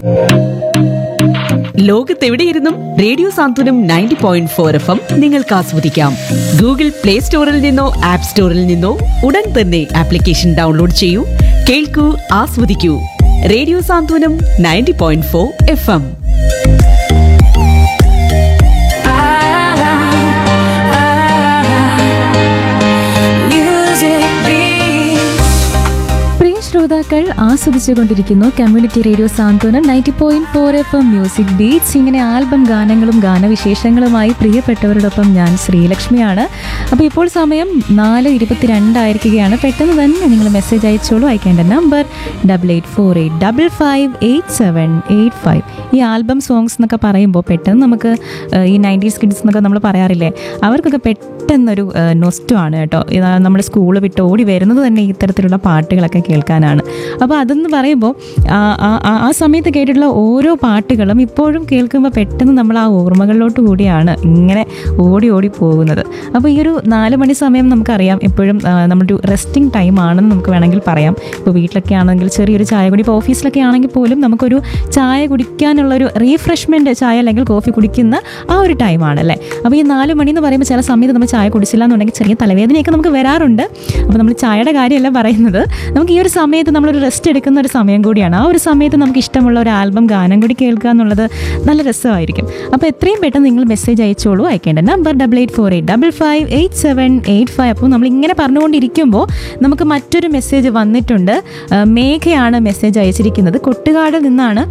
ലോകത്തെവിടെയിരുന്നും radio Santhwanam ninety point four F M നിങ്ങൾക്ക് ആസ്വദിക്കാം Google play സ്റ്റോറിൽ നിന്നോ ആപ്പ് സ്റ്റോറിൽ നിന്നോ ഉടൻ തന്നെ ആപ്ലിക്കേഷൻ ഡൗൺലോഡ് ചെയ്യൂ കേൾക്കൂ ആസ്വദിക്കൂ radio Santhwanam ninety point four F M പ്രിയ ശ്രോതാക്കൾ ആസ്വദിച്ചുകൊണ്ടിരിക്കുന്നു community radio Santhwanam ninety point four F M music beats ഇങ്ങനെ ആൽബം ഗാനങ്ങളും ഗാനവിശേഷങ്ങളുമായി പ്രിയപ്പെട്ടവരോടൊപ്പം ഞാൻ ശ്രീലക്ഷ്മിയാണ് അപ്പോൾ ഇപ്പോൾ സമയം നാല് ഇരുപത്തിരണ്ടായിരിക്കുകയാണ് പെട്ടെന്ന് തന്നെ നിങ്ങൾ മെസ്സേജ് അയച്ചോളൂ അയക്കേണ്ട number double eight four eight double five eight seven eight five ഈ ആൽബം സോങ്സ് എന്നൊക്കെ പറയുമ്പോൾ പെട്ടെന്ന് നമുക്ക് ഏഹ്, ഈ നയൻറ്റീസ് കിഡ്സ് എന്നൊക്കെ നമ്മൾ പറയാറില്ലേ അവർക്കൊക്കെ പെട്ടെന്നൊരു നൊസ്റ്റു ആണ് കേട്ടോ ഇത് നമ്മൾ സ്കൂൾ വിട്ട് ഓടി വരുന്നത് തന്നെ ഇത്തരത്തിലുള്ള പാട്ടുകളൊക്കെ കേൾക്കാനാണ് അപ്പോൾ അതെന്ന് പറയുമ്പോൾ ആ- ആ- ആ- ആ സമയത്ത് കേട്ടിട്ടുള്ള ഓരോ പാട്ടുകളും ഇപ്പോഴും കേൾക്കുമ്പോൾ പെട്ടെന്ന് നമ്മൾ ആ ഓർമ്മകളിലോട്ട് കൂടിയാണ് ഇങ്ങനെ ഓടി ഓടി പോകുന്നത് അപ്പോൾ ഈ ഒരു നാല് മണി സമയം നമുക്കറിയാം എപ്പോഴും ആ, നമ്മുടെ റെസ്റ്റിംഗ് ടൈം ആണെന്ന് നമുക്ക് വേണമെങ്കിൽ പറയാം ഇപ്പോൾ വീട്ടിലൊക്കെ ആണെങ്കിൽ ചെറിയൊരു ചായ കുടി ഇപ്പോൾ ഓഫീസിലൊക്കെ ആണെങ്കിൽ പോലും നമുക്കൊരു ചായ കുടിക്കാനുള്ള ഒരു റീഫ്രഷ്മെൻറ്റ് ചായ അല്ലെങ്കിൽ കോഫി കുടിക്കുന്ന ആ ഒരു ടൈമാണ് അല്ലേ അപ്പോൾ ഈ നാല് മണി എന്ന് പറയുമ്പോൾ ചില സമയത്ത് നമ്മൾ ചായ കുടിച്ചില്ല എന്നുണ്ടെങ്കിൽ ചെറിയ തലവേദനയൊക്കെ നമുക്ക് വരാറുണ്ട് അപ്പോൾ നമ്മൾ ചായയുടെ കാര്യമല്ല പറയുന്നത് നമുക്ക് ഈ ഒരു സമയത്ത് നമ്മളൊരു റെസ്റ്റ് എടുക്കുന്ന ഒരു സമയം കൂടിയാണ് ആ ഒരു സമയത്ത് നമുക്ക് ഇഷ്ടമുള്ള ഒരു ആൽബം ഗാനം കൂടി കേൾക്കുക എന്നുള്ളത് നല്ല രസമായിരിക്കും അപ്പോൾ എത്രയും പെട്ടെന്ന് നിങ്ങൾ മെസ്സേജ് അയച്ചോളൂ അയക്കേണ്ട number double eight four eight double five eight seven eight five അപ്പോൾ നമ്മൾ ഇങ്ങനെ പറഞ്ഞുകൊണ്ടിരിക്കുമ്പോൾ നമുക്ക് മറ്റൊരു മെസ്സേജ് വന്നിട്ടുണ്ട് ആ, മേഘയാണ് മെസ്സേജ് അയച്ചിരിക്കുന്നത് കൊട്ടുകാട് നിന്നാണ്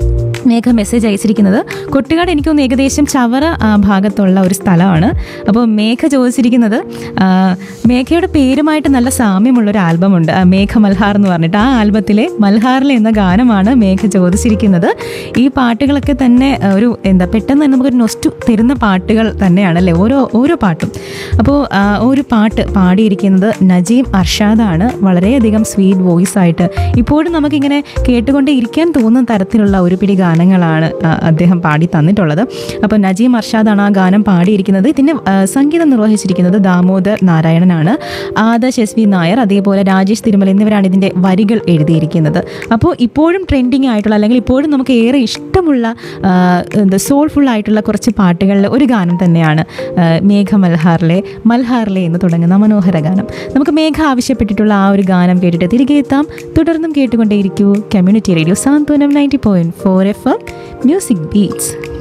മേഘ മെസ്സേജ് അയച്ചിരിക്കുന്നത് കൊട്ടുകാട് എനിക്ക് തോന്നുന്നു ഏകദേശം ചവറ ആ, ഭാഗത്തുള്ള ഒരു സ്ഥലമാണ് അപ്പോൾ മേഘ ചോദിച്ചിരിക്കുന്നത് ആ, മേഘയുടെ പേരുമായിട്ട് നല്ല സാമ്യമുള്ള ഒരു ആൽബമുണ്ട് ആ, മേഘ മൽഹാർ എന്ന് പറഞ്ഞിട്ട് ആ ആൽബത്തിലെ മൽഹാറിലെ എന്ന ഗാനമാണ് മേഘ ചോദിച്ചിരിക്കുന്നത് ഈ പാട്ടുകളൊക്കെ തന്നെ ആ, ഒരു എന്താ പെട്ടെന്ന് തന്നെ നമുക്കൊരു നൊസ്റ്റു തരുന്ന പാട്ടുകൾ തന്നെയാണല്ലേ ഓരോ ഓരോ പാട്ടും അപ്പോൾ ആ, ഒരു പാട്ട് പാടിയിരിക്കുന്നത് നജീം അർഷാദാണ് വളരെയധികം സ്വീറ്റ് വോയിസ് ആയിട്ട് ഇപ്പോഴും നമുക്കിങ്ങനെ കേട്ടുകൊണ്ടേ ഇരിക്കാൻ തോന്നുന്ന തരത്തിലുള്ള ഒരു പിടി ഗാനങ്ങളാണ് ആ, അദ്ദേഹം പാടി തന്നിട്ടുള്ളത് അപ്പോൾ നജീം അർഷാദാണ് ആ ഗാനം പാടിയിരിക്കുന്നത് ഇതിന് ആ, സംഗീതം നിർവഹിച്ചിരിക്കുന്നത് ദാമോദർ നാരായണനാണ് ആദർശ് എസ് വി നായർ അതേപോലെ രാജേഷ് തിരുമല എന്നിവരാണ് ഇതിൻ്റെ വരികൾ എഴുതിയിരിക്കുന്നത് അപ്പോൾ ഇപ്പോഴും ട്രെൻഡിങ് ആയിട്ടുള്ള അല്ലെങ്കിൽ ഇപ്പോഴും നമുക്ക് ഏറെ ഇഷ്ടമുള്ള ആ, എന്താ സോൾഫുൾ ആയിട്ടുള്ള കുറച്ച് പാട്ടുകളിൽ ഒരു ഗാനം തന്നെയാണ് ആ, മേഘ മൽഹാറിലെ മൽഹാറിലെ എന്ന് തുടങ്ങുന്ന മനോഹര ഗാനം നമുക്ക് മേഘ ആവശ്യപ്പെട്ടിട്ടുള്ള ആ ഒരു ഗാനം കേട്ടിട്ട് തിരികെ എത്താം തുടർന്നും കേട്ടുകൊണ്ടേയിരിക്കൂ community radio Santhwanam ninety point four F M music beats